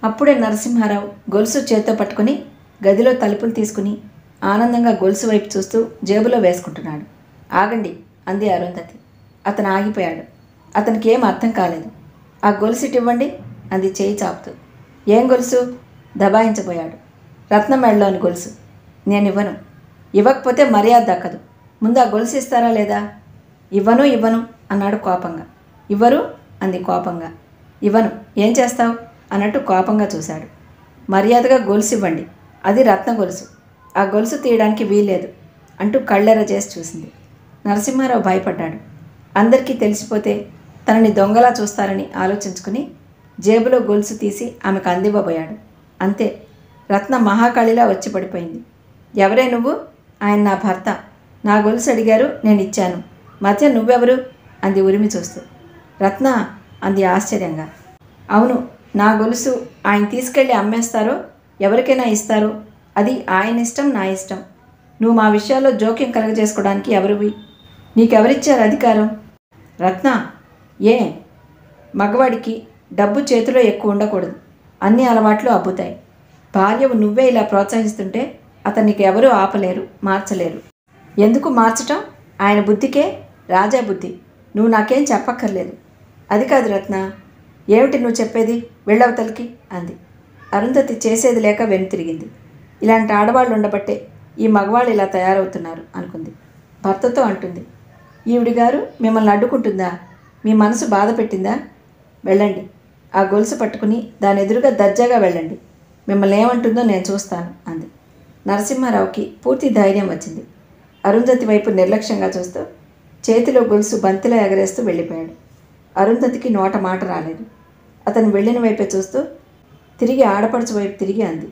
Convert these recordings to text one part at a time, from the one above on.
అప్పుడే నరసింహారావు గొలుసు చేత్తో పట్టుకుని గదిలో తలుపులు తీసుకుని ఆనందంగా గొలుసు వైపు చూస్తూ జేబులో వేసుకుంటున్నాడు ఆగండి అంది అరుంధతి అతను ఆగిపోయాడు అతనికి ఏం అర్థం కాలేదు ఆ గొలుసు ఇటు ఇవ్వండి అంది చేయి చాపుతూ ఏం గొలుసు దబాయించబోయాడు రత్నం మెడలోని గొలుసు నేను ఇవ్వను ఇవ్వకపోతే మర్యాద దక్కదు ముందు ఆ గొలుసు ఇస్తారా లేదా ఇవ్వను ఇవ్వను అన్నాడు కోపంగా ఇవ్వరు అంది కోపంగా ఇవ్వను ఏం చేస్తావు అన్నట్టు కోపంగా చూశాడు మర్యాదగా గొలుసు ఇవ్వండి అది రత్న గొలుసు ఆ గొలుసు తీయడానికి వీల్లేదు అంటూ కళ్ళెర చేసి చూసింది నరసింహారావు భయపడ్డాడు అందరికీ తెలిసిపోతే తనని దొంగలా చూస్తారని ఆలోచించుకుని జేబులో గొలుసు తీసి ఆమెకు అందివ్వబోయాడు అంతే రత్న మహాకాళిలా వచ్చి పడిపోయింది ఎవరే నువ్వు ఆయన నా భర్త నా గొలుసు అడిగారు నేను ఇచ్చాను మధ్య నువ్వెవరు అంది ఉరిమి చూస్తూ రత్న అంది ఆశ్చర్యంగా అవును నా గొలుసు ఆయన తీసుకెళ్ళి అమ్మేస్తారో ఎవరికైనా ఇస్తారో అది ఆయన ఇష్టం నా ఇష్టం నువ్వు మా విషయాల్లో జోక్యం కలగజేసుకోవడానికి ఎవరివి నీకెవరిచ్చారు అధికారం రత్న ఏ మగవాడికి డబ్బు చేతిలో ఎక్కువ ఉండకూడదు అన్ని అలవాట్లు అబ్బుతాయి భార్యవు నువ్వే ఇలా ప్రోత్సహిస్తుంటే అతనికి ఎవరూ ఆపలేరు మార్చలేరు ఎందుకు మార్చటం ఆయన బుద్ధికే రాజా బుద్ధి నువ్వు నాకేం చెప్పక్కర్లేదు అది కాదు రత్న ఏమిటి నువ్వు చెప్పేది వెళ్ళవతలకి అంది అరుంధతి చేసేది లేక వెనుతిరిగింది ఇలాంటి ఆడవాళ్ళు ఉండబట్టే ఈ మగవాళ్ళు ఇలా తయారవుతున్నారు అనుకుంది భర్తతో అంటుంది ఈవిడి గారు మిమ్మల్ని అడ్డుకుంటుందా మీ మనసు బాధ పెట్టిందా వెళ్ళండి ఆ గొలుసు పట్టుకుని దాని ఎదురుగా దర్జాగా వెళ్ళండి మిమ్మల్ని ఏమంటుందో నేను చూస్తాను అంది నరసింహారావుకి పూర్తి ధైర్యం వచ్చింది అరుంధతి వైపు నిర్లక్ష్యంగా చూస్తూ చేతిలో గొలుసు బంతిలో ఎగరేస్తూ వెళ్ళిపోయాడు అరుంధతికి నోట మాట రాలేదు అతను వెళ్ళిన వైపే చూస్తూ తిరిగి ఆడపడుచు వైపు తిరిగి అంది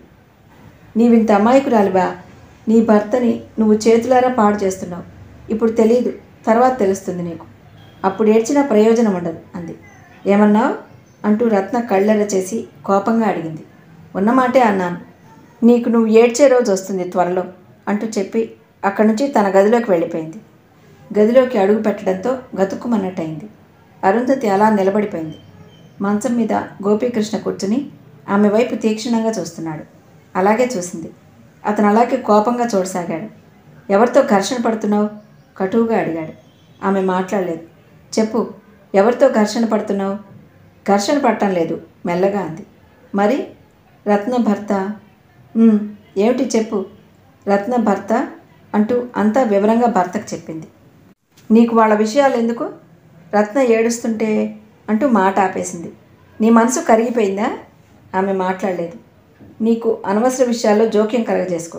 నీవింత అమాయకురాలివా నీ భర్తని నువ్వు చేతులారా పాడు చేస్తున్నావు ఇప్పుడు తెలియదు తర్వాత తెలుస్తుంది నీకు అప్పుడు ఏడ్చిన ప్రయోజనం ఉండదు అంది ఏమన్నావు అంటూ రత్న కళ్ళెర చేసి కోపంగా అడిగింది ఉన్నమాటే అన్నాను నీకు నువ్వు ఏడ్చే రోజు వస్తుంది త్వరలో అంటూ చెప్పి అక్కడి నుంచి తన గదిలోకి వెళ్ళిపోయింది గదిలోకి అడుగు పెట్టడంతో గతుక్కుమన్నట్టయింది అరుంధతి అలా నిలబడిపోయింది మంచం మీద గోపీకృష్ణ కూర్చుని ఆమె వైపు తీక్షణంగా చూస్తున్నాడు అలాగే చూసింది అతను అలాగే కోపంగా చూడసాగాడు ఎవరితో ఘర్షణ పడుతున్నావు కటువుగా అడిగాడు ఆమె మాట్లాడలేదు చెప్పు ఎవరితో ఘర్షణ పడుతున్నావు ఘర్షణ పడటం లేదు మెల్లగా అంది మరి రత్న భర్త "ఉమ్, ఏమిటి చెప్పు రత్న భర్త అంటూ అంతా వివరంగా భర్తకు చెప్పింది నీకు వాళ్ళ విషయాలు ఎందుకు రత్న ఏడుస్తుంటే అంటూ మాట ఆపేసింది నీ మనసు కరిగిపోయిందా ఆమె మాట్లాడలేదు నీకు అనవసర విషయాల్లో జోక్యం కలగజేసుకో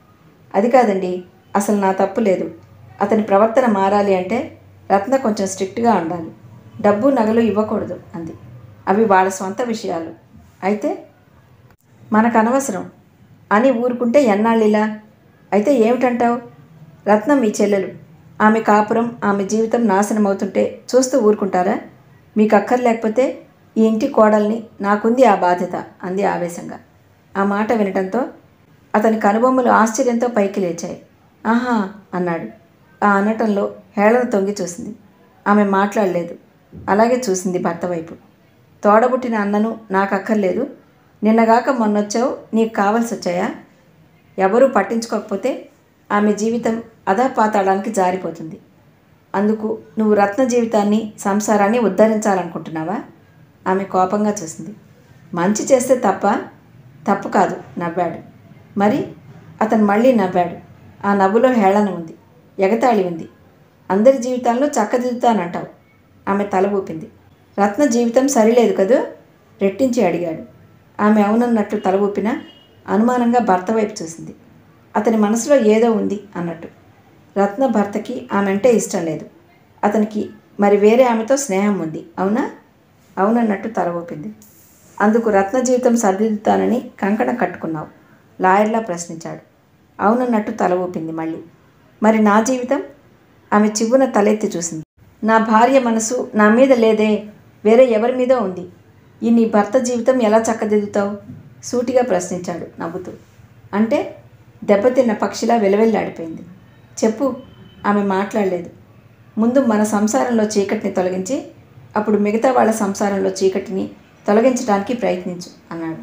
అది కాదండి అసలు నా తప్పు లేదు అతని ప్రవర్తన మారాలి అంటే రత్న కొంచెం స్ట్రిక్ట్గా ఉండాలి డబ్బు నగలు ఇవ్వకూడదు అంది అవి వాళ్ళ సొంత విషయాలు అయితే మనకు అనవసరం అని ఊరుకుంటే ఎన్నాళ్ళిలా అయితే ఏమిటంటావు రత్నం మీ చెల్లెలు ఆమె కాపురం ఆమె జీవితం నాశనం అవుతుంటే చూస్తూ ఊరుకుంటారా మీకు అక్కర్లేకపోతే ఈ ఇంటి కోడల్ని నాకుంది ఆ బాధ్యత అంది ఆవేశంగా ఆ మాట వినటంతో అతని కనుబొమ్మలు ఆశ్చర్యంతో పైకి లేచాయి ఆహా అన్నాడు ఆ అనటంలో హేళన తొంగి చూసింది ఆమె మాట్లాడలేదు అలాగే చూసింది భర్త వైపు తోడబుట్టిన అన్నను నాకు అక్కర్లేదు నిన్నగాక మొన్నొచ్చావు నీకు కావాల్సి వచ్చాయా ఎవరూ పట్టించుకోకపోతే ఆమె జీవితం అధాపాతాళానికి జారిపోతుంది అందుకు నువ్వు రత్న జీవితాన్ని సంసారాన్ని ఉద్ధరించాలనుకుంటున్నావా ఆమె కోపంగా చూసింది మంచి చేస్తే తప్ప తప్పు కాదు నవ్వాడు మరి అతను మళ్ళీ నవ్వాడు ఆ నవ్వులో హేళన ఉంది ఎగతాళి ఉంది అందరి జీవితాల్లో చక్కదిద్దుతానంటావు ఆమె తల ఊపింది రత్న జీవితం సరిలేదు కదూ రెట్టించి అడిగాడు ఆమె అవునన్నట్లు తల ఊపినా అనుమానంగా భర్త వైపు చూసింది అతని మనసులో ఏదో ఉంది అన్నట్టు రత్న భర్తకి ఆమె అంటే ఇష్టం లేదు అతనికి మరి వేరే ఆమెతో స్నేహం ఉంది అవునా అవునన్నట్టు తల ఊపింది అందుకు రత్న జీవితం సరిదిద్దుతానని కంకణం కట్టుకున్నావు లాయర్లా ప్రశ్నించాడు అవునన్నట్టు తల ఊపింది మళ్ళీ మరి నా జీవితం ఆమె చివ్వున తలెత్తి చూసింది నా భార్య మనసు నా మీద లేదే వేరే ఎవరి మీదో ఉంది ఈ నీ భర్త జీవితం ఎలా చక్కదిద్దుతావు సూటిగా ప్రశ్నించాడు నవ్వుతూ అంటే దెబ్బతిన్న పక్షిలా వెలవెల్లాడిపోయింది చెప్పు ఆమె మాట్లాడలేదు ముందు మన సంసారంలో చీకటిని తొలగించి అప్పుడు మిగతా వాళ్ళ సంసారంలో చీకటిని తొలగించడానికి ప్రయత్నించు అన్నాడు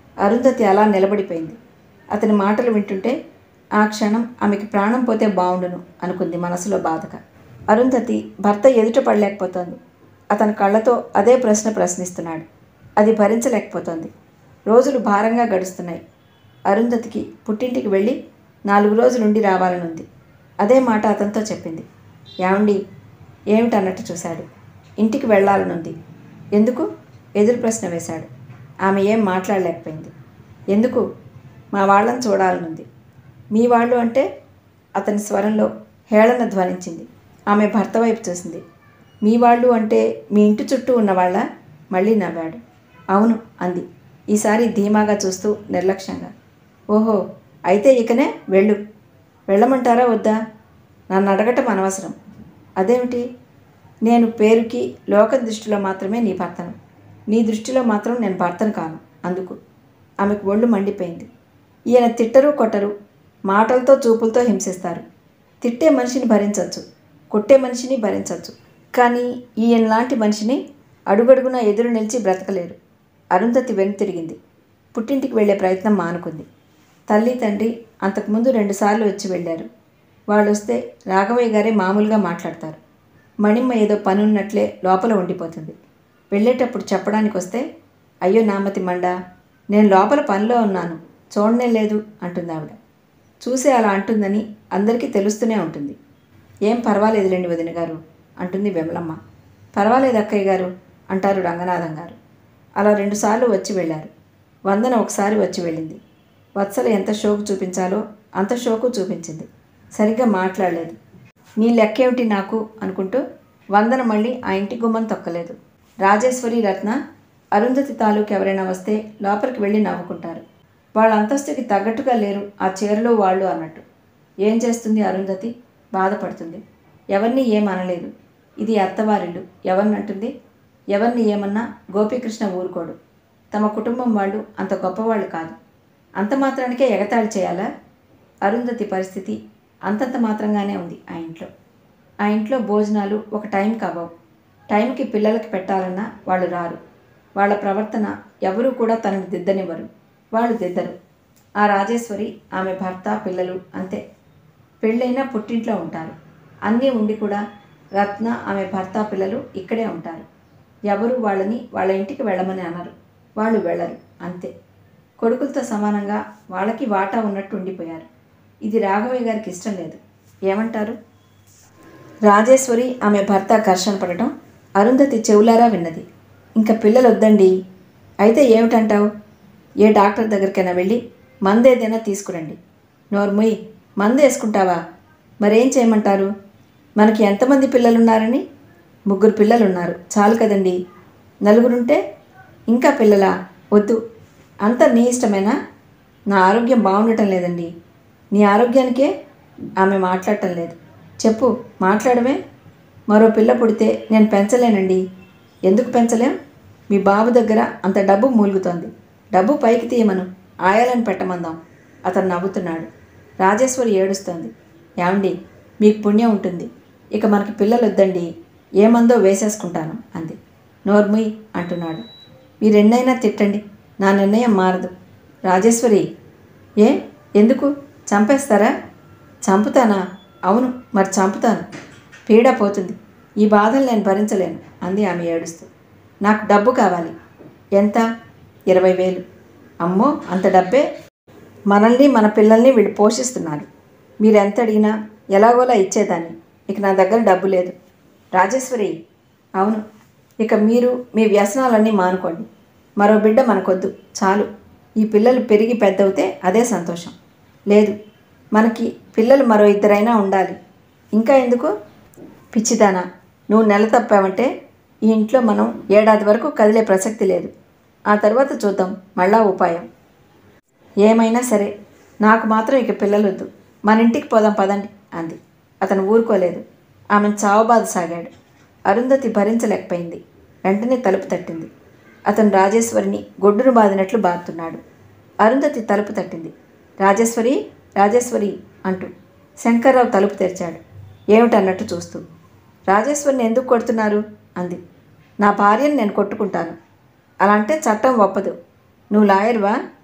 అరుంధతి అలా నిలబడిపోయింది అతని మాటలు వింటుంటే ఆ క్షణం ఆమెకి ప్రాణం పోతే బావుండును అనుకుంది మనసులో బాధగా అరుంధతి భర్త ఎదుట పడలేకపోతోంది అతని కళ్ళతో అదే ప్రశ్న ప్రశ్నిస్తున్నాడు అది భరించలేకపోతోంది రోజులు భారంగా గడుస్తున్నాయి అరుంధతికి పుట్టింటికి వెళ్ళి నాలుగు రోజులుండి రావాలనుంది అదే మాట అతనితో చెప్పింది ఏమండి ఏమిటన్నట్టు చూశాడు ఇంటికి వెళ్ళాలనుంది ఎందుకు ఎదురు ప్రశ్న వేశాడు ఆమె ఏం మాట్లాడలేకపోయింది ఎందుకు మా వాళ్ళని చూడాలనుంది మీ వాళ్ళు అంటే అతని స్వరంలో హేళన ధ్వనించింది ఆమె భర్త వైపు చూసింది మీ వాళ్ళు అంటే మీ ఇంటి చుట్టూ ఉన్నవాళ్ళ మళ్ళీ నవ్వాడు అవును అంది ఈసారి ధీమాగా చూస్తూ నిర్లక్ష్యంగా ఓహో అయితే ఇకనే వెళ్ళు వెళ్ళమంటారా వద్దా నన్ను అడగటం అనవసరం అదేమిటి నేను పేరుకి లోక దృష్టిలో మాత్రమే నీ భర్తను నీ దృష్టిలో మాత్రం నేను భర్తను కాను అందుకు ఆమెకు ఒళ్ళు మండిపోయింది ఈయన తిట్టరు కొట్టరు మాటలతో చూపులతో హింసిస్తారు తిట్టే మనిషిని భరించవచ్చు కొట్టే మనిషిని భరించవచ్చు కానీ ఈయన లాంటి మనిషిని అడుగడుగున ఎదురు నిలిచి బ్రతకలేరు అరుంధతి వెనుతిరిగింది పుట్టింటికి వెళ్ళే ప్రయత్నం మానుకుంది తల్లి తండ్రి అంతకుముందు రెండుసార్లు వచ్చి వెళ్ళారు వాళ్ళు వస్తే రాఘవయ్య గారే మామూలుగా మాట్లాడతారు మణిమ్మ ఏదో పని ఉన్నట్లే లోపల ఉండిపోతుంది వెళ్ళేటప్పుడు చెప్పడానికి వస్తే అయ్యో నామతి మండ నేను లోపల పనిలో ఉన్నాను చూడనే లేదు అంటుంది ఆవిడ చూసే అలా అంటుందని అందరికీ తెలుస్తూనే ఉంటుంది ఏం పర్వాలేదులేండి వదిన గారు అంటుంది విమలమ్మ పర్వాలేదు అక్కయ్య గారు అంటారు రంగనాథం గారు అలా రెండుసార్లు వచ్చి వెళ్ళారు వందన ఒకసారి వచ్చి వెళ్ళింది వత్సల ఎంత షోకు చూపించాలో అంత షోకు చూపించింది సరిగ్గా మాట్లాడలేదు నీ లెక్కేమిటి నాకు అనుకుంటూ వందన మళ్ళీ ఆ ఇంటి గుమ్మం తొక్కలేదు రాజేశ్వరి రత్న అరుంధతి తాలూకు ఎవరైనా వస్తే లోపలికి వెళ్ళి నవ్వుకుంటారు వాళ్ళ అంతస్తుకి తగ్గట్టుగా లేరు ఆ చీరలో వాళ్ళు అన్నట్టు ఏం చేస్తుంది అరుంధతి బాధపడుతుంది ఎవరిని ఏమనలేదు ఇది అత్తవారిల్లు ఎవరినంటుంది ఎవరిని ఏమన్నా గోపీకృష్ణ ఊరుకోడు తమ కుటుంబం వాళ్ళు అంత గొప్పవాళ్ళు కాదు అంత మాత్రానికే ఎగతాళి చేయాలా అరుంధతి పరిస్థితి అంతంత మాత్రంగానే ఉంది ఆ ఇంట్లో ఆ ఇంట్లో భోజనాలు ఒక టైం కావవు టైంకి పిల్లలకి పెట్టాలన్నా వాళ్ళు రారు వాళ్ళ ప్రవర్తన ఎవరూ కూడా తనని దిద్దనివ్వరు వాళ్ళు దిద్దరు ఆ రాజేశ్వరి ఆమె భర్త పిల్లలు అంతే పెళ్ళైనా పుట్టింట్లో ఉంటారు అన్నీ ఉండి కూడా రత్న ఆమె భర్త పిల్లలు ఇక్కడే ఉంటారు ఎవరు వాళ్ళని వాళ్ళ ఇంటికి వెళ్ళమని అనరు వాళ్ళు వెళ్ళరు అంతే కొడుకులతో సమానంగా వాళ్ళకి వాటా ఉన్నట్టు ఉండిపోయారు ఇది రాఘవయ్య గారికి ఇష్టం లేదు ఏమంటారు రాజేశ్వరి ఆమె భర్త ఘర్షణ పడటం అరుంధతి చెవులారా విన్నది ఇంకా పిల్లలు వద్దండి అయితే ఏమిటంటావు ఏ డాక్టర్ దగ్గరికైనా వెళ్ళి మందేదైనా తీసుకురండి నోర్ముయ్ మందు వేసుకుంటావా మరేం చేయమంటారు మనకి ఎంతమంది పిల్లలున్నారని ముగ్గురు పిల్లలున్నారు చాలు కదండి నలుగురుంటే ఇంకా పిల్లలా వద్దు అంతా నీ ఇష్టమేనా నా ఆరోగ్యం బాగుండటం లేదండి నీ ఆరోగ్యానికే ఆమె మాట్లాడటం లేదు చెప్పు మాట్లాడమే మరో పిల్ల పుడితే నేను పెంచలేనండి ఎందుకు పెంచలేం మీ బాబు దగ్గర అంత డబ్బు మూలుగుతోంది డబ్బు పైకి తీయమను ఆయాలని పెట్టమందాం అతను నవ్వుతున్నాడు రాజేశ్వరి ఏడుస్తోంది ఏమండి మీకు పుణ్యం ఉంటుంది ఇక మనకి పిల్లలు వద్దండి ఏమందో వేసేసుకుంటాను అంది నోర్ముయ్ అంటున్నాడు మీరెన్నైనా తిట్టండి నా నిర్ణయం మారదు రాజేశ్వరి ఏ ఎందుకు చంపేస్తారా చంపుతానా అవును మరి చంపుతాను పీడ పోతుంది ఈ బాధలు నేను భరించలేను అంది ఆమె ఏడుస్తూ నాకు డబ్బు కావాలి ఎంత ఇరవై వేలు అమ్మో అంత డబ్బే మనల్ని మన పిల్లల్ని వీళ్ళు పోషిస్తున్నారు మీరు ఎంత అడిగినా ఎలాగోలా ఇచ్చేదాన్ని ఇక నా దగ్గర డబ్బు లేదు రాజేశ్వరి అవును ఇక మీరు మీ వ్యసనాలన్నీ మానుకోండి మరో బిడ్డ మనకొద్దు చాలు ఈ పిల్లలు పెరిగి పెద్దవుతే అదే సంతోషం లేదు మనకి పిల్లలు మరో ఇద్దరైనా ఉండాలి ఇంకా ఎందుకు పిచ్చిదానా నువ్వు నెల తప్పావంటే ఈ ఇంట్లో మనం ఏడాది వరకు కదిలే ప్రసక్తి లేదు ఆ తర్వాత చూద్దాం మళ్ళా ఉపాయం ఏమైనా సరే నాకు మాత్రం ఇక పిల్లలొద్దు మన ఇంటికి పోదాం పదండి అంది అతను ఊరుకోలేదు ఆమెను చావబాద సాగాడు అరుంధతి భరించలేకపోయింది వెంటనే తలుపు తట్టింది అతను రాజేశ్వరిని గొడ్డును బాదినట్లు బాదుతున్నాడు అరుంధతి తలుపు తట్టింది రాజేశ్వరి రాజేశ్వరి అంటూ శంకర్రావు తలుపు తెరిచాడు ఏమిటన్నట్టు చూస్తూ రాజేశ్వరిని ఎందుకు కొడుతున్నారు అంది నా భార్యను నేను కొట్టుకుంటాను అలా అంటే చట్టం ఒప్పదు నువ్వు లాయర్వా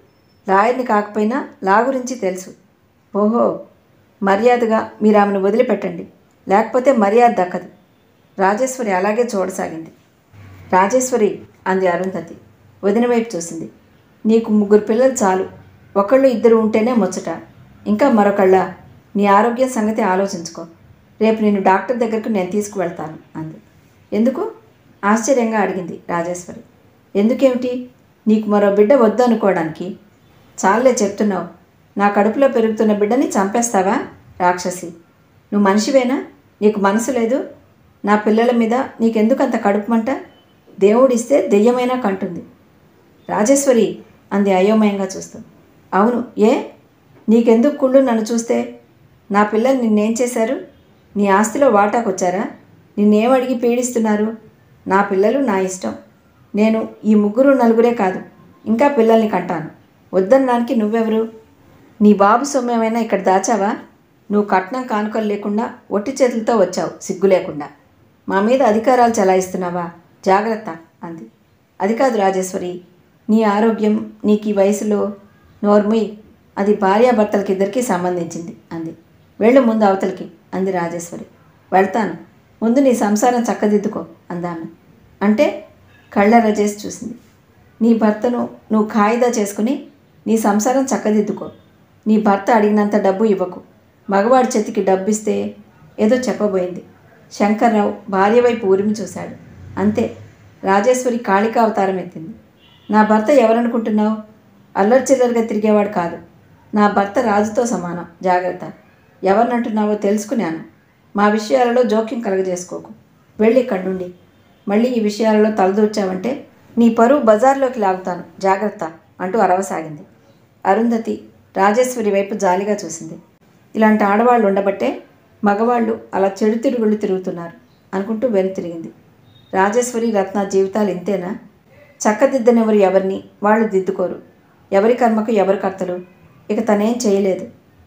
లాయర్ని కాకపోయినా లా గురించి తెలుసు ఓహో మర్యాదగా మీరు ఆమెను వదిలిపెట్టండి లేకపోతే మర్యాద దక్కదు రాజేశ్వరి అలాగే చూడసాగింది రాజేశ్వరి అంది అరుంధతి వదిన వైపు చూసింది నీకు ముగ్గురు పిల్లలు చాలు ఒకళ్ళు ఇద్దరు ఉంటేనే ముచ్చట ఇంకా మరొకళ్ళ నీ ఆరోగ్యం సంగతి ఆలోచించుకో రేపు నేను డాక్టర్ దగ్గరకు నేను తీసుకువెళ్తాను అంది ఎందుకు ఆశ్చర్యంగా అడిగింది రాజేశ్వరి ఎందుకేమిటి నీకు మరో బిడ్డ వద్దు అనుకోవడానికి చాలే చెప్తున్నావు నా కడుపులో పెరుగుతున్న బిడ్డని చంపేస్తావా రాక్షసి నువ్వు మనిషివేనా నీకు మనసు లేదు నా పిల్లల మీద నీకెందుకంత కడుపుమంట దేవుడిస్తే దెయ్యమైనా కంటుంది రాజేశ్వరి అంది అయోమయంగా చూస్తూ అవును ఏ నీకెందుకు కుళ్ళు నన్ను చూస్తే నా పిల్లలు నిన్నేం చేశారు నీ ఆస్తిలో వాటాకొచ్చారా నిన్నేం అడిగి పీడిస్తున్నారు నా పిల్లలు నా ఇష్టం నేను ఈ ముగ్గురు నలుగురే కాదు ఇంకా పిల్లల్ని కంటాను వద్దనడానికి నువ్వెవరు నీ బాబు సొమ్మేమైనా ఇక్కడ దాచావా నువ్వు కట్నం కానుకలు లేకుండా ఒట్టి చేతులతో వచ్చావు సిగ్గు లేకుండా మా మీద అధికారాలు చలాయిస్తున్నావా జాగ్రత్త అంది అది కాదు రాజేశ్వరి నీ ఆరోగ్యం నీకు ఈ వయసులో నోర్ముయ్ అది భార్యాభర్తలకి ఇద్దరికీ సంబంధించింది అంది వెళ్ళు ముందు అవతలికి అంది రాజేశ్వరి వెళ్తాను ముందు నీ సంసారం చక్కదిద్దుకో అందామె అంటే కళ్ళెర్ర చేసి చూసింది నీ భర్తను నువ్వు ఖాయిదా చేసుకుని నీ సంసారం చక్కదిద్దుకో నీ భర్త అడిగినంత డబ్బు ఇవ్వకు మగవాడి చేతికి డబ్బు ఇస్తే ఏదో చెప్పబోయింది శంకర్రావు భార్య వైపు ఊరిమి చూశాడు అంతే రాజేశ్వరి కాళికా అవతారం ఎత్తింది నా భర్త ఎవరనుకుంటున్నావు అల్లరి చిల్లరిగా తిరిగేవాడు కాదు నా భర్త రాజుతో సమానం జాగ్రత్త ఎవరినంటున్నావో తెలుసుకున్నాను మా విషయాలలో జోక్యం కలగజేసుకోకు వెళ్ళి ఇక్కడి నుండి మళ్ళీ ఈ విషయాలలో తలదూర్చావంటే నీ పరువు బజార్లోకి లాగుతాను జాగ్రత్త అంటూ అరవసాగింది అరుంధతి రాజేశ్వరి వైపు జాలిగా చూసింది ఇలాంటి ఆడవాళ్ళు ఉండబట్టే మగవాళ్ళు అలా చెడు తిరుగుళ్ళు తిరుగుతున్నారు అనుకుంటూ వెను తిరిగింది రాజేశ్వరి రత్న జీవితాలు ఇంతేనా చక్కదిద్దనెవరు ఎవరిని వాళ్ళు దిద్దుకోరు ఎవరి కర్మకు ఎవరి కర్తలు ఇక తనేం చేయలేదు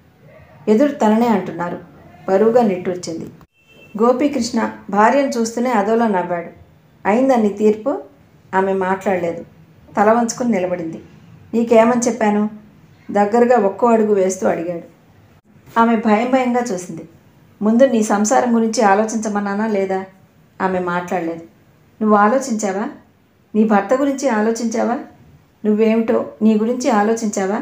ఎదురు తననే అంటున్నారు బరువుగా నిట్టూర్చింది గోపీకృష్ణ భార్యను చూస్తూనే అదోలా నవ్వాడు అయిందని తీర్పు ఆమె మాట్లాడలేదు తల వంచుకుని నిలబడింది నీకేమని చెప్పాను దగ్గరగా ఒక్కో అడుగు వేస్తూ అడిగాడు ఆమె భయం భయంగా చూసింది ముందు నీ సంసారం గురించి ఆలోచించమన్నానా లేదా ఆమె మాట్లాడలేదు నువ్వు ఆలోచించావా నీ భర్త గురించి ఆలోచించావా నువ్వేమిటో నీ గురించి ఆలోచించావా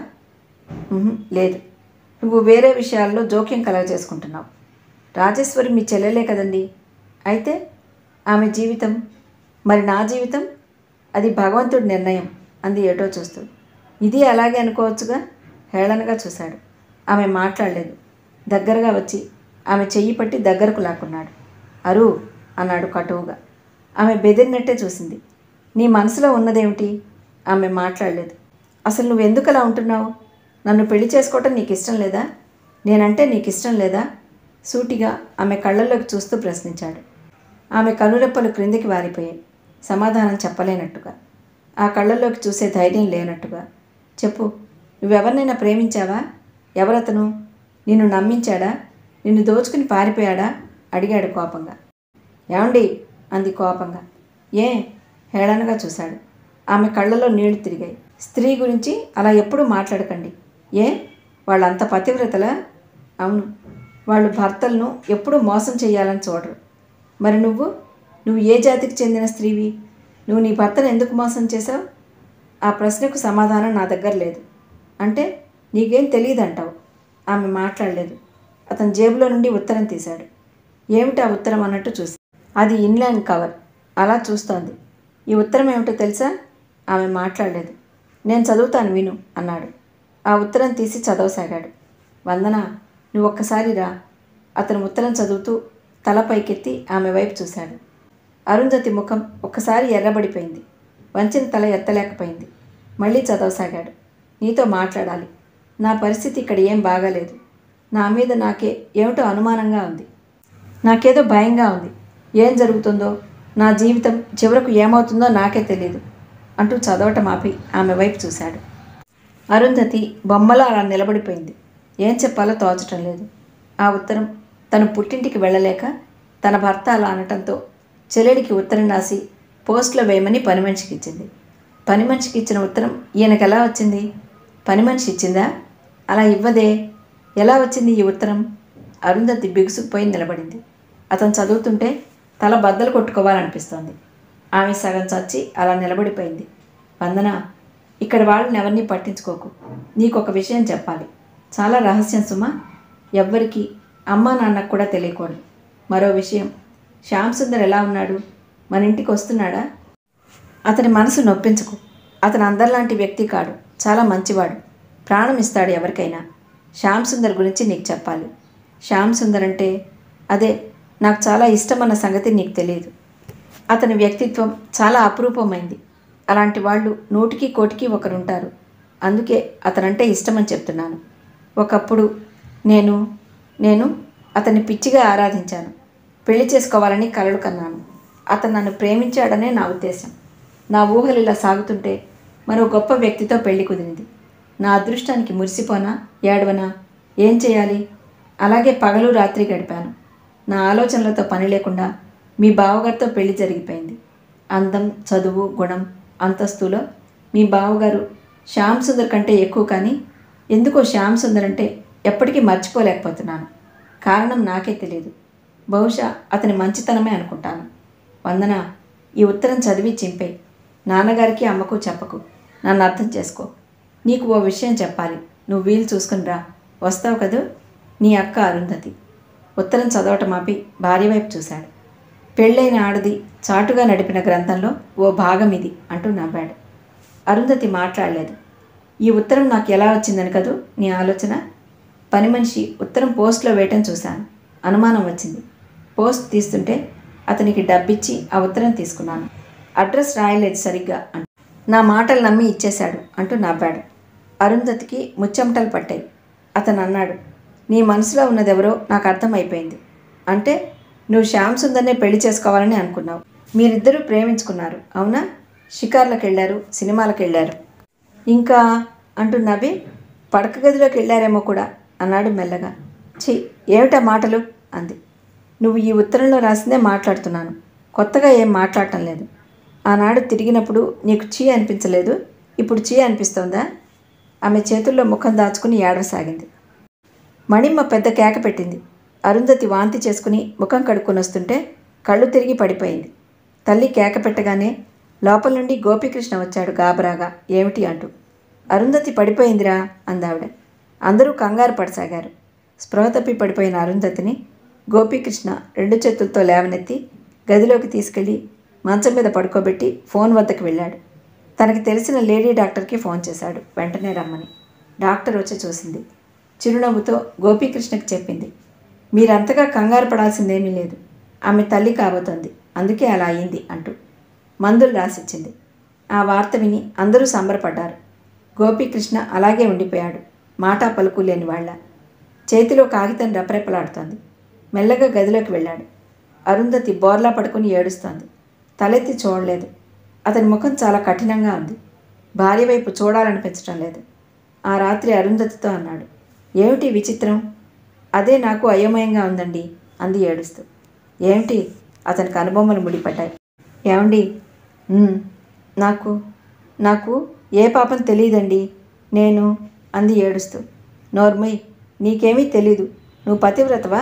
ఉహుం, లేదు నువ్వు వేరే విషయాల్లో జోక్యం కలగజేసుకుంటున్నావు రాజేశ్వరి మీ చెల్లెలే కదండి అయితే ఆమె జీవితం మరి నా జీవితం అది భగవంతుడి నిర్ణయం అంది ఏటో చూస్తూ ఇది అలాగే అనుకోవచ్చుగా హేళనగా చూశాడు ఆమె మాట్లాడలేదు దగ్గరగా వచ్చి ఆమె చెయ్యి పట్టి దగ్గరకు లాక్కున్నాడు అరు అన్నాడు కటువుగా ఆమె బెదిరినట్టే చూసింది నీ మనసులో ఉన్నదేమిటి ఆమె మాట్లాడలేదు అసలు నువ్వు ఎందుకు అలా ఉంటున్నావు నన్ను పెళ్లి చేసుకోవటం నీకు ఇష్టం లేదా నేనంటే నీకు ఇష్టం లేదా సూటిగా ఆమె కళ్ళల్లోకి చూస్తూ ప్రశ్నించాడు ఆమె కనురెప్పలు క్రిందికి వారిపోయాయి సమాధానం చెప్పలేనట్టుగా ఆ కళ్ళల్లోకి చూసే ధైర్యం లేనట్టుగా చెప్పు నువ్వెవరినైనా ప్రేమించావా ఎవరతను నిన్ను నమ్మించాడా నిన్ను దోచుకుని పారిపోయాడా అడిగాడు కోపంగా ఏమండి అంది కోపంగా ఏ హేళనగా చూశాడు ఆమె కళ్ళలో నీళ్లు తిరిగాయి స్త్రీ గురించి అలా ఎప్పుడూ మాట్లాడకండి ఏ వాళ్ళంత పతివ్రతలా అవును వాళ్ళు భర్తలను ఎప్పుడూ మోసం చేయాలని చూడరు మరి నువ్వు నువ్వు ఏ జాతికి చెందిన స్త్రీవి నువ్వు నీ భర్తను ఎందుకు మోసం చేశావు ఆ ప్రశ్నకు సమాధానం నా దగ్గర లేదు అంటే నీకేం తెలియదంటావు ఆమె మాట్లాడలేదు అతని జేబులో నుండి ఉత్తరం తీశాడు ఏమిటి ఆ ఉత్తరం అన్నట్టు చూసి అది ఇన్లాండ్ కవర్ అలా చూస్తోంది ఈ ఉత్తరం ఏమిటో తెలుసా ఆమె మాట్లాడలేదు నేను చదువుతాను విను అన్నాడు ఆ ఉత్తరం తీసి చదవసాగాడు వందన నువ్వు ఒక్కసారి రా అతను ఉత్తరం చదువుతూ తల పైకెత్తి ఆమె వైపు చూశాడు అరుంధతి ముఖం ఒక్కసారి ఎర్రబడిపోయింది వంచిన తల ఎత్తలేకపోయింది మళ్ళీ చదవసాగాడు నీతో మాట్లాడాలి నా పరిస్థితి ఇక్కడ ఏం బాగాలేదు నా మీద నాకే ఏమిటో అనుమానంగా ఉంది నాకేదో భయంగా ఉంది ఏం జరుగుతుందో నా జీవితం చివరకు ఏమవుతుందో నాకే తెలియదు అంటూ చదవటం ఆపి ఆమె వైపు చూశాడు అరుంధతి బొమ్మలా అలా నిలబడిపోయింది ఏం చెప్పాలో తోచటం లేదు ఆ ఉత్తరం తను పుట్టింటికి వెళ్ళలేక తన భర్త అలా అనటంతో చెల్లెడికి ఉత్తరం రాసి పోస్ట్లో వేయమని పని మనిషికి ఇచ్చింది పని మనిషికి ఇచ్చిన ఉత్తరం ఈయనకు ఎలా వచ్చింది పని మనిషి ఇచ్చిందా అలా ఇవ్వదే ఎలా వచ్చింది ఈ ఉత్తరం అరుంధతి బిగుసుకుపోయి నిలబడింది అతను చదువుతుంటే తల బద్దలు కొట్టుకోవాలనిపిస్తోంది ఆమె సగం చచ్చి అలా నిలబడిపోయింది వందన ఇక్కడ వాళ్ళని ఎవరిని పట్టించుకోకు నీకు ఒక విషయం చెప్పాలి చాలా రహస్యం సుమా ఎవ్వరికి అమ్మా నాన్నకు కూడా తెలియకూడదు మరో విషయం శ్యామ్ సుందర్ ఎలా ఉన్నాడు మన ఇంటికి వస్తున్నాడా అతని మనసు నొప్పించుకు అతను అందరిలాంటి వ్యక్తి కాడు చాలా మంచివాడు ప్రాణం ఇస్తాడు ఎవరికైనా శ్యామ్ సుందర్ గురించి నీకు చెప్పాలి శ్యామ్ సుందర్ అంటే అదే నాకు చాలా ఇష్టమన్న సంగతి నీకు తెలియదు అతని వ్యక్తిత్వం చాలా అపురూపమైంది అలాంటి వాళ్ళు నూటికి కోటికి ఒకరుంటారు అందుకే అతనంటే ఇష్టమని చెప్తున్నాను ఒకప్పుడు నేను నేను అతన్ని పిచ్చిగా ఆరాధించాను పెళ్లి చేసుకోవాలని కలలు కన్నాను అతను నన్ను ప్రేమించాడనే నా ఉద్దేశం నా ఊహలు ఇలా సాగుతుంటే మరో గొప్ప వ్యక్తితో పెళ్లి కుదిరింది నా అదృష్టానికి మురిసిపోనా ఏడవనా ఏం చేయాలి అలాగే పగలు రాత్రి గడిపాను నా ఆలోచనలతో పని లేకుండా మీ బావగారితో పెళ్లి జరిగిపోయింది అందం చదువు గుణం అంతస్తులో మీ బావగారు శ్యామ్ సుందర్ కంటే ఎక్కువ కానీ ఎందుకో శ్యామ్ సుందర్ అంటే ఎప్పటికీ మర్చిపోలేకపోతున్నాను కారణం నాకే తెలియదు బహుశా అతని మంచితనమే అనుకుంటాను వందన ఈ ఉత్తరం చదివి చింపే నాన్నగారికి అమ్మకు చెప్పకు నన్ను అర్థం చేసుకో నీకు ఓ విషయం చెప్పాలి నువ్వు వీలు చూసుకుని రా వస్తావు కదూ నీ అక్క అరుంధతి ఉత్తరం చదవటం ఆపి భార్య వైపు చూశాడు పెళ్ళైన ఆడది చాటుగా నడిపిన గ్రంథంలో ఓ భాగం ఇది అంటూ నవ్వాడు అరుంధతి మాట్లాడలేదు ఈ ఉత్తరం నాకు ఎలా వచ్చిందని కదూ నీ ఆలోచన పని మనిషి ఉత్తరం పోస్ట్లో వేయటం చూశాను అనుమానం వచ్చింది పోస్ట్ తీస్తుంటే అతనికి డబ్బిచ్చి ఆ ఉత్తరం తీసుకున్నాను అడ్రస్ రాయలేదు సరిగ్గా అంటూ నా మాటలు నమ్మి ఇచ్చేశాడు అంటూ నవ్వాడు అరుంధతికి ముచ్చెమటలు పట్టాయి అతను అన్నాడు నీ మనసులో ఉన్నదెవరో నాకు అర్థమైపోయింది అంటే నువ్వు శ్యామ్ సుందర్నే పెళ్లి చేసుకోవాలని అనుకున్నావు మీరిద్దరూ ప్రేమించుకున్నారు అవునా షికార్లకు వెళ్ళారు సినిమాలకు వెళ్ళారు ఇంకా అంటూ నవ్వి పడక గదిలోకి వెళ్ళారేమో కూడా అన్నాడు మెల్లగా ఛీ ఏమిటా మాటలు అంది నువ్వు ఈ ఉత్తరంలో రాసిందే మాట్లాడుతున్నాను కొత్తగా ఏం మాట్లాడటం లేదు ఆనాడు తిరిగినప్పుడు నీకు చీ అనిపించలేదు ఇప్పుడు చీ అనిపిస్తోందా ఆమె చేతుల్లో ముఖం దాచుకుని ఏడవసాగింది మణిమ్మ పెద్ద కేక పెట్టింది అరుంధతి వాంతి చేసుకుని ముఖం కడుక్కొని వస్తుంటే కళ్ళు తిరిగి పడిపోయింది తల్లి కేక పెట్టగానే లోపల నుండి గోపీకృష్ణ వచ్చాడు గాబరాగా ఏమిటి అంటూ అరుంధతి పడిపోయిందిరా అందావిడ అందరూ కంగారు పడసాగారు స్పృహ తప్పి పడిపోయిన అరుంధతిని గోపీకృష్ణ రెండు చేతులతో లేవనెత్తి గదిలోకి తీసుకెళ్ళి మంచం మీద పడుకోబెట్టి ఫోన్ వద్దకు వెళ్ళాడు తనకి తెలిసిన లేడీ డాక్టర్కి ఫోన్ చేశాడు వెంటనే రమ్మని డాక్టర్ వచ్చి చూసింది చిరునవ్వుతో గోపీకృష్ణకి చెప్పింది మీరంతగా కంగారు పడాల్సిందేమీ లేదు ఆమె తల్లి కాబోతోంది అందుకే అలా అయింది అంటూ మందులు రాసిచ్చింది ఆ వార్త విని అందరూ సంబరపడ్డారు గోపీకృష్ణ అలాగే ఉండిపోయాడు మాటా పలుకు లేని వాళ్ళ చేతిలో కాగితం రెపరెపలాడుతోంది మెల్లగా గదిలోకి వెళ్ళాడు అరుంధతి బోర్లా పడుకుని ఏడుస్తోంది తలెత్తి చూడలేదు అతని ముఖం చాలా కఠినంగా ఉంది భార్య వైపు చూడాలనిపించడం లేదు ఆ రాత్రి అరుంధతితో అన్నాడు ఏమిటి విచిత్రం అదే నాకు అయోమయంగా ఉందండి అంది ఏడుస్తూ ఏమిటి అతనికి అనుబొమ్మలు ముడిపడ్డాయి ఏమండి "ఉమ్, నాకు నాకు ఏ పాపం తెలియదండి నేను అంది ఏడుస్తూ నోర్మయ్ నీకేమీ తెలీదు నువ్వు పతివ్రతవా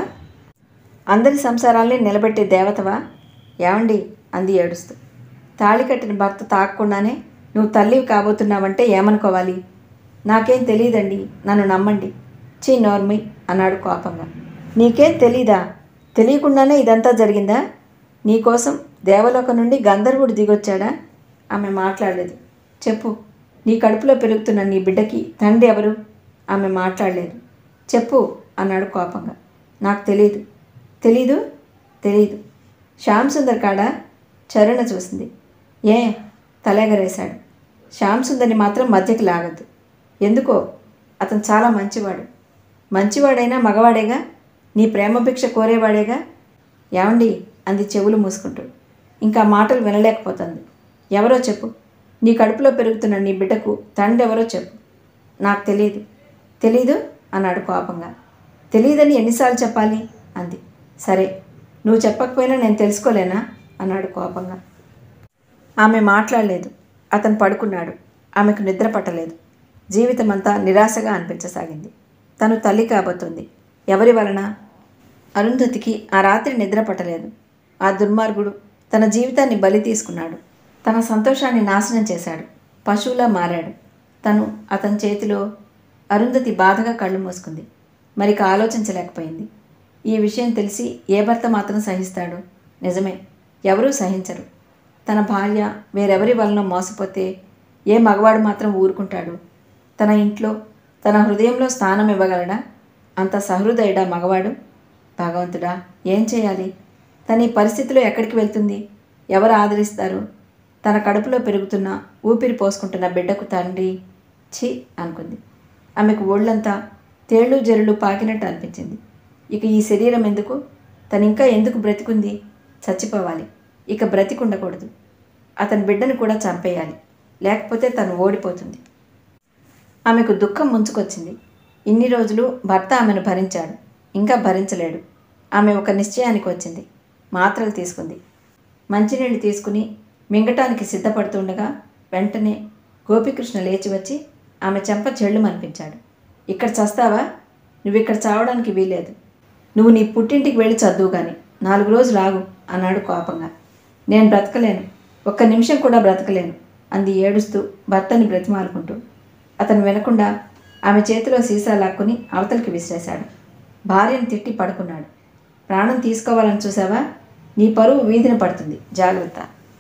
అందరి సంసారాల్ని నిలబెట్టే దేవతవా ఏమండి అంది ఏడుస్తూ తాళి కట్టిన భర్త తాకకుండానే నువ్వు తల్లివి కాబోతున్నావంటే ఏమనుకోవాలి నాకేం తెలియదండి నన్ను నమ్మండి చీ నోర్మి అన్నాడు కోపంగా నీకేం తెలీదా తెలియకుండానే ఇదంతా జరిగిందా నీకోసం దేవలోకం నుండి గంధర్వుడు దిగొచ్చాడా ఆమె మాట్లాడలేదు చెప్పు నీ కడుపులో పెరుగుతున్న నీ బిడ్డకి తండ్రి ఎవరు ఆమె మాట్లాడలేదు చెప్పు అన్నాడు కోపంగా నాకు తెలీదు తెలీదు తెలీదు శ్యామ్ సుందర్ కాడా చరుణ చూసింది ఏ తలేగరేశాడు శ్యామ్ సుందర్ని మాత్రం మధ్యకి లాగద్దు ఎందుకో అతను చాలా మంచివాడు మంచివాడైనా మగవాడేగా నీ ప్రేమ భిక్ష కోరేవాడేగా ఏమండి అంది చెవులు మూసుకుంటూ ఇంకా మాటలు వినలేకపోతుంది ఎవరో చెప్పు నీ కడుపులో పెరుగుతున్న నీ బిడ్డకు తండ్రి ఎవరో చెప్పు నాకు తెలియదు తెలీదు అన్నాడు కోపంగా తెలియదని ఎన్నిసార్లు చెప్పాలి అంది సరే నువ్వు చెప్పకపోయినా నేను తెలుసుకోలేనా అన్నాడు కోపంగా ఆమె మాట్లాడలేదు అతను పడుకున్నాడు ఆమెకు నిద్ర పట్టలేదు జీవితమంతా నిరాశగా అనిపించసాగింది తను తల్లి కాబోతుంది ఎవరి వలన అరుంధతికి ఆ రాత్రి నిద్ర పట్టలేదు ఆ దుర్మార్గుడు తన జీవితాన్ని బలి తీసుకున్నాడు తన సంతోషాన్ని నాశనం చేశాడు పశువులా మారాడు తను అతని చేతిలో అరుంధతి బాధగా కళ్ళు మూసుకుంది మరిక ఆలోచించలేకపోయింది ఈ విషయం తెలిసి ఏ భర్త మాత్రం సహిస్తాడు నిజమే ఎవరూ సహించరు తన భార్య వేరెవరి వలన మోసపోతే ఏ మగవాడు మాత్రం ఊరుకుంటాడు తన ఇంట్లో తన హృదయంలో స్థానం ఇవ్వగలడా అంత సహృదయుడా మగవాడు భగవంతుడా ఏం చేయాలి తన ఈ పరిస్థితిలో ఎక్కడికి వెళ్తుంది ఎవరు ఆదరిస్తారు తన కడుపులో పెరుగుతున్న ఊపిరి పోసుకుంటున్న బిడ్డకు తండ్రి ఛీ అనుకుంది ఆమెకు ఒళ్ళంతా తేళ్ళు జరులు పాకినట్టు అనిపించింది ఇక ఈ శరీరం ఎందుకు తను ఇంకా ఎందుకు బ్రతికుంది చచ్చిపోవాలి ఇక బ్రతికుండకూడదు అతని బిడ్డను కూడా చంపేయాలి లేకపోతే తను ఓడిపోతుంది ఆమెకు దుఃఖం ముంచుకొచ్చింది ఇన్ని రోజులు భర్త ఆమెను భరించాడు ఇంకా భరించలేడు ఆమె ఒక నిశ్చయానికి వచ్చింది మాత్రలు తీసుకుంది మంచినీళ్ళు తీసుకుని మింగటానికి సిద్ధపడుతుండగా వెంటనే గోపికృష్ణ లేచి వచ్చి ఆమె చెంప చెళ్ళు మనిపించాడు ఇక్కడ చస్తావా నువ్వు ఇక్కడ చావడానికి వీలేదు నువ్వు నీ పుట్టింటికి వెళ్ళి చదువు కానీ నాలుగు రోజులు ఆగు అన్నాడు కోపంగా నేను బ్రతకలేను ఒక్క నిమిషం కూడా బ్రతకలేను అంది ఏడుస్తూ భర్తని బ్రతిమాలుకుంటూ అతను వినకుండా ఆమె చేతిలో సీసా లాక్కుని అవతలికి విసిరేశాడు భార్యను తిట్టి పడుకున్నాడు ప్రాణం తీసుకోవాలని చూసావా నీ పరువు వీధిన పడుతుంది జాగ్రత్త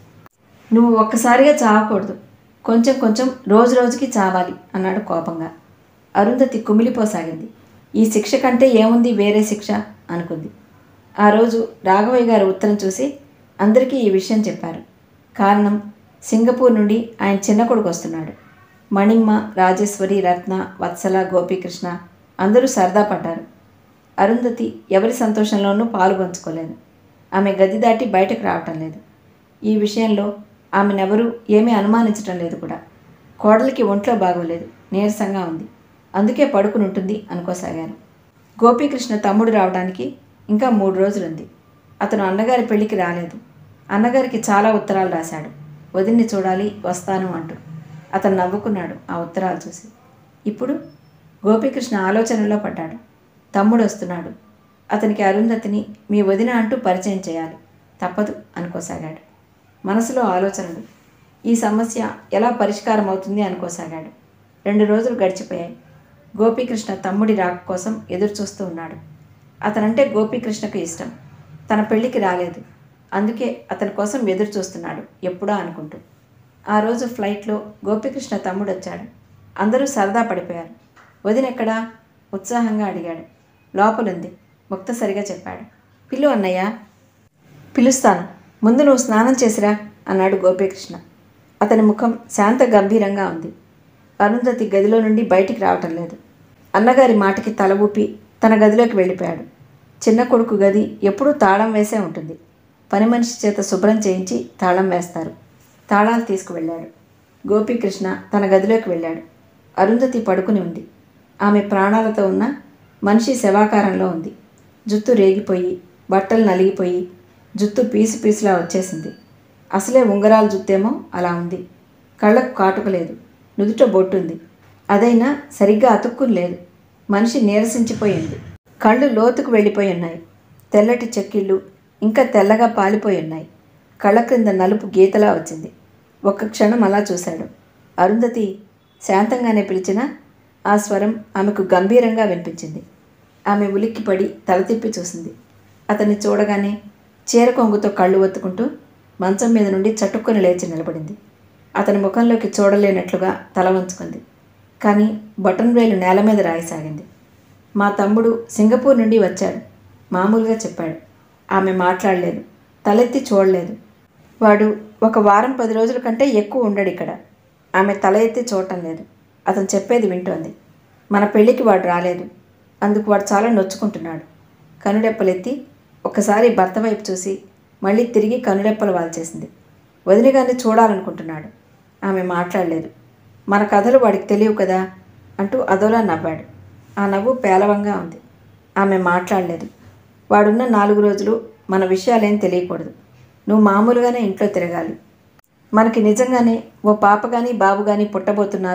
నువ్వు ఒక్కసారిగా చావకూడదు కొంచెం కొంచెం రోజు రోజుకి చావాలి అన్నాడు కోపంగా అరుంధతి కుమిలిపోసాగింది ఈ శిక్ష కంటే ఏముంది వేరే శిక్ష అనుకుంది ఆ రోజు రాఘవయ్య గారి ఉత్తరం చూసి అందరికీ ఈ విషయం చెప్పారు కారణం సింగపూర్ నుండి ఆయన చిన్న కొడుకు వస్తున్నాడు మణిమ్మ రాజేశ్వరి రత్న వత్సల గోపీకృష్ణ అందరూ సరదా పడ్డారు అరుంధతి ఎవరి సంతోషంలోనూ పాలు పంచుకోలేదు ఆమె గది దాటి బయటకు రావటం లేదు ఈ విషయంలో ఆమెనెవరూ ఏమీ అనుమానించటం లేదు కూడా కోడలికి ఒంట్లో బాగోలేదు నీరసంగా ఉంది అందుకే పడుకుని ఉంటుంది అనుకోసాగారు గోపీకృష్ణ తమ్ముడు రావడానికి ఇంకా మూడు రోజులుంది అతను అన్నగారి పెళ్లికి రాలేదు అన్నగారికి చాలా ఉత్తరాలు రాశాడు వదిన్ని చూడాలి వస్తాను అంటూ అతను నవ్వుకున్నాడు ఆ ఉత్తరాలు చూసి ఇప్పుడు గోపీకృష్ణ ఆలోచనలో పడ్డాడు తమ్ముడు వస్తున్నాడు అతనికి అరుంధతిని మీ వదిన అంటూ పరిచయం చేయాలి తప్పదు అనుకోసాగాడు మనసులో ఆలోచనలు ఈ సమస్య ఎలా పరిష్కారం అవుతుంది అనుకోసాగాడు రెండు రోజులు గడిచిపోయాయి గోపీకృష్ణ తమ్ముడి రాక కోసం ఎదురు చూస్తూ ఉన్నాడు అతనంటే గోపీకృష్ణకు ఇష్టం తన పెళ్లికి రాలేదు అందుకే అతని కోసం ఎదురు చూస్తున్నాడు ఎప్పుడో అనుకుంటూ ఆ రోజు ఫ్లైట్లో గోపీకృష్ణ తమ్ముడు వచ్చాడు అందరూ సరదా పడిపోయారు వదినెక్కడా ఉత్సాహంగా అడిగాడు లోపలుంది ముక్తసరిగా చెప్పాడు పిలు అన్నయ్య పిలుస్తాను ముందు నువ్వు స్నానం చేసిరా అన్నాడు గోపీకృష్ణ అతని ముఖం శాంత గంభీరంగా ఉంది అరుంధతి గదిలో నుండి బయటికి రావటం లేదు అన్నగారి మాటకి తల ఊపి తన గదిలోకి వెళ్ళిపోయాడు చిన్న కొడుకు గది ఎప్పుడూ తాళం వేసే ఉంటుంది పని మనిషి చేత శుభ్రం చేయించి తాళం వేస్తారు తాళాలు తీసుకువెళ్ళాడు గోపీకృష్ణ తన గదిలోకి వెళ్ళాడు అరుంధతి పడుకుని ఉంది ఆమె ప్రాణాలతో ఉన్న మనిషి శవాకారంలో ఉంది జుత్తు రేగిపోయి బట్టలు నలిగిపోయి జుత్తు పీసు పీసులా వచ్చేసింది అసలే ఉంగరాల జుత్తేమో అలా ఉంది కళ్ళకు కాటుక లేదు నుదుట బొట్టుంది అదైనా సరిగ్గా అతుక్కుని లేదు మనిషి నీరసించిపోయింది కళ్ళు లోతుకు వెళ్ళిపోయి ఉన్నాయి తెల్లటి చెక్కిళ్ళు ఇంకా తెల్లగా పాలిపోయి ఉన్నాయి కళ్ళ క్రింద నలుపు గీతలా వచ్చింది ఒక్క క్షణం అలా చూశాడు అరుంధతి శాంతంగానే పిలిచినా ఆ స్వరం ఆమెకు గంభీరంగా వినిపించింది ఆమె ఉలిక్కిపడి తల తిప్పి చూసింది అతన్ని చూడగానే చీర కొంగుతో కళ్ళు ఒత్తుకుంటూ మంచం మీద నుండి చటుక్కుని లేచి నిలబడింది అతని ముఖంలోకి చూడలేనట్లుగా తల వంచుకుంది కానీ బటన్ వేలు నేల మీద రాయసాగింది మా తమ్ముడు సింగపూర్ నుండి వచ్చాడు మామూలుగా చెప్పాడు ఆమె మాట్లాడలేదు తలెత్తి చూడలేదు వాడు ఒక వారం పది రోజుల కంటే ఎక్కువ ఉండడు ఇక్కడ ఆమె తల ఎత్తి చూడటం లేదు అతను చెప్పేది వింటోంది మన పెళ్ళికి వాడు రాలేదు అందుకు వాడు చాలా నొచ్చుకుంటున్నాడు కనుడెప్పలెత్తి ఒకసారి భర్త వైపు చూసి మళ్ళీ తిరిగి కనుడెప్పలు వాల్చేసింది వదిన గారిని చూడాలనుకుంటున్నాడు ఆమె మాట్లాడలేదు మన కథలు వాడికి తెలియవు కదా అంటూ అదోలా నవ్వాడు ఆ నవ్వు పేలవంగా ఉంది ఆమె మాట్లాడలేదు వాడున్న నాలుగు రోజులు మన విషయాలేం తెలియకూడదు నువ్వు మామూలుగానే ఇంట్లో తిరగాలి మనకి నిజంగానే ఓ పాప కానీ బాబు కానీ పుట్టబోతున్నారు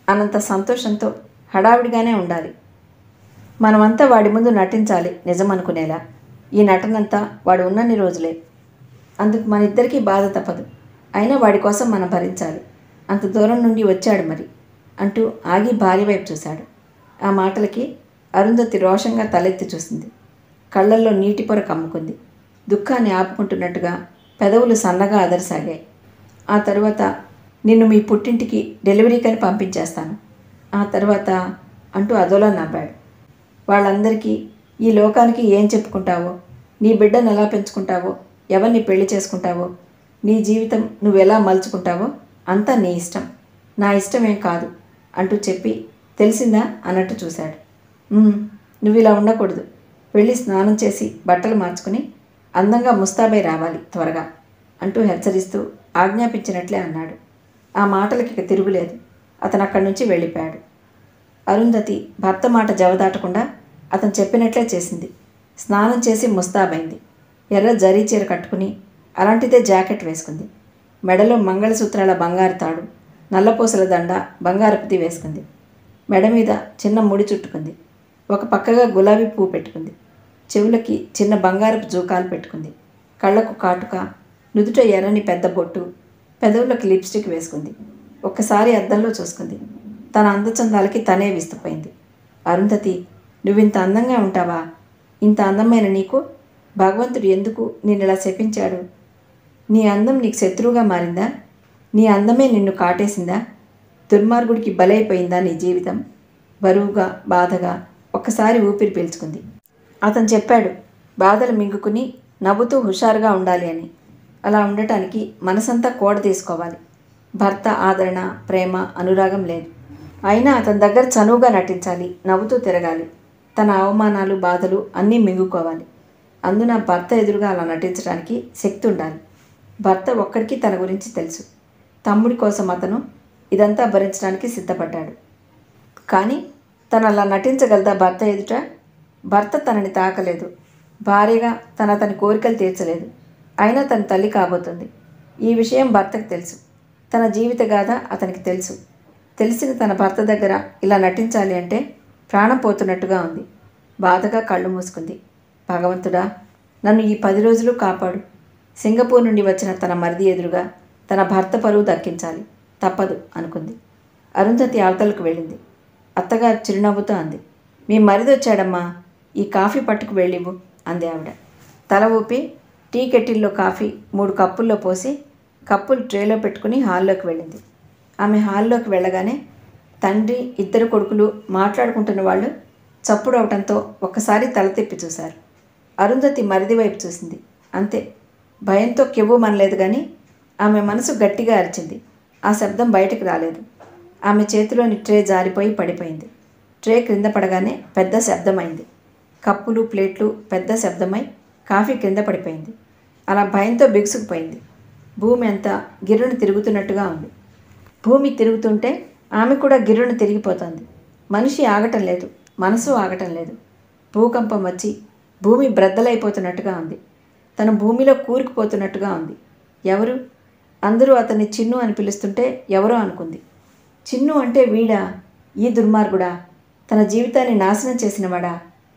అనంత సంతోషంతో హడావిడిగానే ఉండాలి మనమంతా వాడి ముందు నటించాలి నిజం అనుకునేలా ఈ నటనంతా వాడు ఉన్నన్ని రోజులే అందుకు మన ఇద్దరికీ బాధ తప్పదు అయినా వాడి కోసం మనం భరించాలి అంత దూరం నుండి వచ్చాడు మరి అంటూ ఆగి భార్య వైపు చూశాడు ఆ మాటలకి అరుంధతి రోషంగా తలెత్తి చూసింది కళ్ళల్లో నీటి పొర కమ్ముకుంది దుఃఖాన్ని ఆపుకుంటున్నట్టుగా పెదవులు సన్నగా అదరసాగాయి ఆ తరువాత నిన్ను మీ పుట్టింటికి డెలివరీకని పంపించేస్తాను ఆ తర్వాత అంటూ అదోలా నవ్వాడు వాళ్ళందరికీ ఈ లోకానికి ఏం చెప్పుకుంటావో నీ బిడ్డను ఎలా పెంచుకుంటావో ఎవరిని పెళ్లి చేసుకుంటావో నీ జీవితం నువ్వు ఎలా మలుచుకుంటావో అంతా నీ ఇష్టం నా ఇష్టమేం కాదు అంటూ చెప్పి తెలిసిందా అన్నట్టు చూశాడు "ఉమ్, నువ్వు ఇలా ఉండకూడదు వెళ్ళి స్నానం చేసి బట్టలు మార్చుకుని అందంగా ముస్తాబై రావాలి త్వరగా అంటూ హెచ్చరిస్తూ ఆజ్ఞాపించినట్లే అన్నాడు ఆ మాటలకి ఇక తిరుగులేదు అతను అక్కడి నుంచి వెళ్ళిపోయాడు అరుంధతి భర్త మాట జవదాటకుండా అతను చెప్పినట్లే చేసింది స్నానం చేసి ముస్తాబైంది ఎర్ర జరీ చీర కట్టుకుని అలాంటిదే జాకెట్ వేసుకుంది మెడలో మంగళసూత్రాల బంగారు తాడు నల్లపూసల దండ బంగారపుది వేసుకుంది మెడ మీద చిన్న ముడి చుట్టుకుంది ఒక పక్కగా గులాబీ పువ్వు పెట్టుకుంది చెవులకి చిన్న బంగారపు జూకాలు పెట్టుకుంది కళ్ళకు కాటుక నుదుట ఎర్రని పెద్ద బొట్టు పెదవులకు లిప్స్టిక్ వేసుకుంది ఒక్కసారి అద్దంలో చూసుకుంది తన అందచందాలకి తనే విస్తుపోయింది అరుంధతి నువ్వింత అందంగా ఉంటావా ఇంత అందమైన నీకు భగవంతుడు ఎందుకు నిన్ను ఇలా శపించాడు నీ అందం నీకు శత్రువుగా మారిందా నీ అందమే నిన్ను కాటేసిందా దుర్మార్గుడికి బలైపోయిందా నీ జీవితం బరువుగా బాధగా ఒక్కసారి ఊపిరి పీల్చుకుంది అతను చెప్పాడు బాధలు మింగుకుని నవ్వుతూ హుషారుగా ఉండాలి అని అలా ఉండటానికి మనసంతా కోడ తీసుకోవాలి భర్త ఆదరణ ప్రేమ అనురాగం లేదు అయినా అతని దగ్గర చనువుగా నటించాలి నవ్వుతూ తిరగాలి తన అవమానాలు బాధలు అన్నీ మింగుకోవాలి అందున భర్త ఎదురుగా అలా నటించడానికి శక్తి ఉండాలి భర్త ఒక్కడికి తన గురించి తెలుసు తమ్ముడి కోసం అతను ఇదంతా భరించడానికి సిద్ధపడ్డాడు కానీ తను అలా నటించగలదా భర్త ఎదుట భర్త తనని తాకలేదు భార్యగా తన అతని కోరికలు తీర్చలేదు అయినా తన తల్లి కాబోతుంది ఈ విషయం భర్తకు తెలుసు తన జీవిత గాథ అతనికి తెలుసు తెలిసిన తన భర్త దగ్గర ఇలా నటించాలి అంటే ప్రాణం పోతున్నట్టుగా ఉంది బాధగా కళ్ళు మూసుకుంది భగవంతుడా నన్ను ఈ పది రోజులు కాపాడు సింగపూర్ నుండి వచ్చిన తన మరిది ఎదురుగా తన భర్త పరువు దక్కించాలి తప్పదు అనుకుంది అరుంధతి అవతలకు వెళ్ళింది అత్తగారు చిరునవ్వుతో అంది మీ మరిది వచ్చాడమ్మా ఈ కాఫీ పట్టుకు వెళ్ళివ్వు అంది ఆవిడ తల ఊపి టీ కెటిల్లో కాఫీ మూడు కప్పుల్లో పోసి కప్పులు ట్రేలో పెట్టుకుని హాల్లోకి వెళ్ళింది ఆమె హాల్లోకి వెళ్ళగానే తండ్రి ఇద్దరు కొడుకులు మాట్లాడుకుంటున్న వాళ్ళు చప్పుడు అవటంతో ఒక్కసారి తల తిప్పి చూశారు అరుంధతి మరిది వైపు చూసింది అంతే భయంతో కెవ్వు మనలేదు కానీ ఆమె మనసు గట్టిగా అరిచింది ఆ శబ్దం బయటకు రాలేదు ఆమె చేతిలోని ట్రే జారిపోయి పడిపోయింది ట్రే క్రింద పడగానే పెద్ద శబ్దమైంది కప్పులు ప్లేట్లు పెద్ద శబ్దమై కాఫీ క్రింద పడిపోయింది అలా భయంతో బిగుసుకుపోయింది భూమి అంతా గిర్రును తిరుగుతున్నట్టుగా ఉంది భూమి తిరుగుతుంటే ఆమె కూడా గిర్రును తిరిగిపోతోంది మనిషి ఆగటం లేదు మనసు ఆగటం లేదు భూకంపం వచ్చి భూమి బ్రద్దలైపోతున్నట్టుగా ఉంది తను భూమిలో కూరుకుపోతున్నట్టుగా ఉంది ఎవరు అందరూ అతన్ని చిన్ను అని పిలుస్తుంటే ఎవరో అనుకుంది చిన్ను అంటే వీడా ఈ దుర్మార్గుడా తన జీవితాన్ని నాశనం చేసినవాడా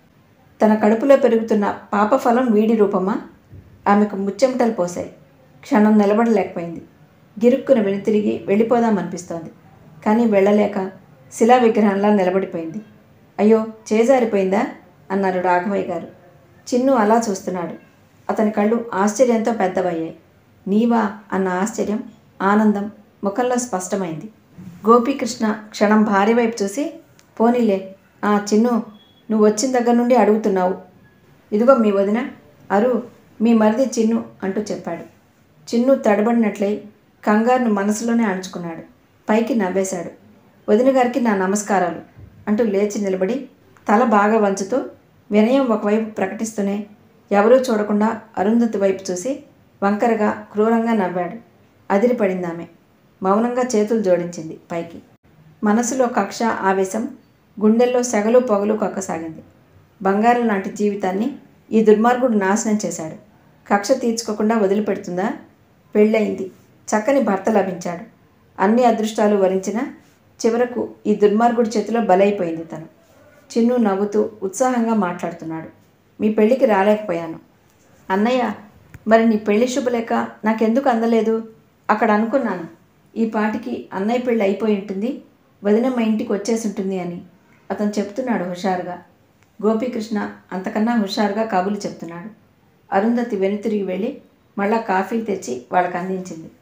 తన కడుపులో పెరుగుతున్న పాపఫలం వీడి రూపమా ఆమెకు ముచ్చెమటలు పోసాయి క్షణం నిలబడలేకపోయింది గిరుక్కున వెనుతిరిగి వెళ్ళిపోదామనిపిస్తోంది కానీ వెళ్ళలేక శిలా విగ్రహంలా నిలబడిపోయింది అయ్యో చేజారిపోయిందా అన్నారు రాఘవయ్య గారు చిన్ను అలా చూస్తున్నాడు అతని కళ్ళు ఆశ్చర్యంతో పెద్దవయ్యాయి నీవా అన్న ఆశ్చర్యం ఆనందం ముఖంలో స్పష్టమైంది గోపీకృష్ణ క్షణం భార్య వైపు చూసి పోనీలే ఆ చిన్ను నువ్వు వచ్చిన దగ్గర నుండి అడుగుతున్నావు ఇదిగో మీ వదిన అరు మీ మరిది చిన్ను అంటూ చెప్పాడు చిన్ను తడబడినట్లయి కంగారును మనసులోనే అణుచుకున్నాడు పైకి నవ్వేశాడు వదిన గారికి నా నమస్కారాలు అంటూ లేచి నిలబడి తల బాగా వంచుతూ వినయం ఒకవైపు ప్రకటిస్తూనే ఎవరూ చూడకుండా అరుంధతి వైపు చూసి వంకరగా క్రూరంగా నవ్వాడు అదిరిపడింది ఆమె మౌనంగా చేతులు జోడించింది పైకి మనసులో కక్ష ఆవేశం గుండెల్లో సెగలు పొగలు కక్కసాగింది బంగారం లాంటి జీవితాన్ని ఈ దుర్మార్గుడు నాశనం చేశాడు కక్ష తీర్చుకోకుండా వదిలిపెడుతుందా పెళ్ళయింది చక్కని భర్త లభించాడు అన్ని అదృష్టాలు వరించిన చివరకు ఈ దుర్మార్గుడి చేతిలో బలైపోయింది తను చిన్ను నవ్వుతూ ఉత్సాహంగా మాట్లాడుతున్నాడు మీ పెళ్ళికి రాలేకపోయాను అన్నయ్య మరి నీ పెళ్లి శుభలేక నాకెందుకు అందలేదు అక్కడ అనుకున్నాను ఈ పాటికి అన్నయ్య పెళ్ళి అయిపోయి ఉంటుంది వదిన మా ఇంటికి వచ్చేసి ఉంటుంది అని అతను చెప్తున్నాడు హుషారుగా గోపీకృష్ణ అంతకన్నా హుషారుగా కబులు చెప్తున్నాడు అరుంధతి వెనుతిరిగి వెళ్ళి మళ్ళా కాఫీ తెచ్చి వాళ్ళకి అందించింది